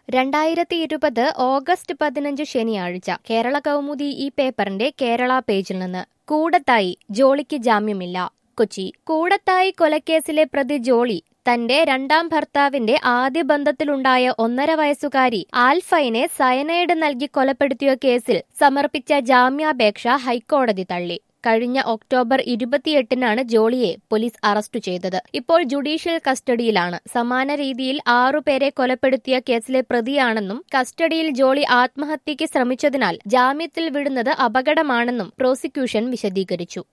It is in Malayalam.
രണ്ടായിരത്തി ഇരുപത് ഓഗസ്റ്റ് പതിനഞ്ച് ശനിയാഴ്ച കേരള കൗമുദി ഈ പേപ്പറിന്റെ കേരള പേജിൽ നിന്ന് കൂടത്തായി ജോളിക്ക് ജാമ്യമില്ല കൊച്ചി കൂടത്തായി കൊലക്കേസിലെ പ്രതി ജോളി തന്റെ രണ്ടാം ഭർത്താവിന്റെ ആദ്യ ബന്ധത്തിലുണ്ടായ ഒന്നര വയസ്സുകാരി ആൽഫൈനെ സയനൈഡ് നൽകി കൊലപ്പെടുത്തിയ കേസിൽ സമർപ്പിച്ച ജാമ്യാപേക്ഷ ഹൈക്കോടതി തള്ളി കഴിഞ്ഞ ഒക്ടോബർ ഇരുപത്തിയെട്ടിനാണ് ജോളിയെ പോലീസ് അറസ്റ്റ് ചെയ്തത് ഇപ്പോൾ ജുഡീഷ്യൽ കസ്റ്റഡിയിലാണ് സമാന രീതിയിൽ ആറുപേരെ കൊലപ്പെടുത്തിയ കേസിലെ പ്രതിയാണെന്നും കസ്റ്റഡിയിൽ ജോളി ആത്മഹത്യയ്ക്ക് ശ്രമിച്ചതിനാൽ ജാമ്യത്തിൽ വിടുന്നത് അപകടമാണെന്നും പ്രോസിക്യൂഷൻ വിശദീകരിച്ചു